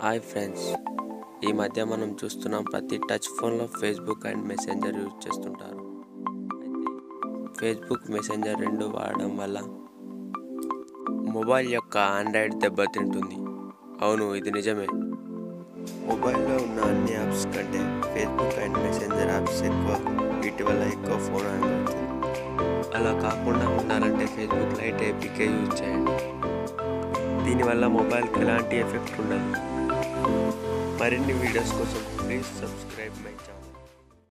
hi friends ఈ మధ్య మనం చూస్తున్నాం ప్రతి టచ్ ఫోన్లో ఫేస్బుక్ అండ్ మెసెంజర్ యూజ్ చేస్తుంటారు అయితే ఫేస్బుక్ మెసెంజర్ రెండు వాడడం వల్ల మొబైల్ యొక్క ఆండ్రాయిడ్ దెబ్బతింటుంది అవును ఇది నిజమే మొబైల్లో ఉన్న అన్ని యాప్స్ కంటే ఫేస్బుక్ అండ్ మెసెంజర్ యాప్స్ ఎక్కువ వీటి వల్ల ఎక్కువ ఫోన్ హ్యాంగ్ అవుతుంది అలా కాకుండా ఉండాలంటే ఫేస్బుక్ లైట్ ఏపీకే యూజ్ చేయండి దీనివల్ల మొబైల్కి ఎలాంటి ఎఫెక్ట్ ఉండదు మరిన్ని వీడియోస్ కోసం ప్లీజ్ సబ్స్క్రైబ్ మై ఛానల్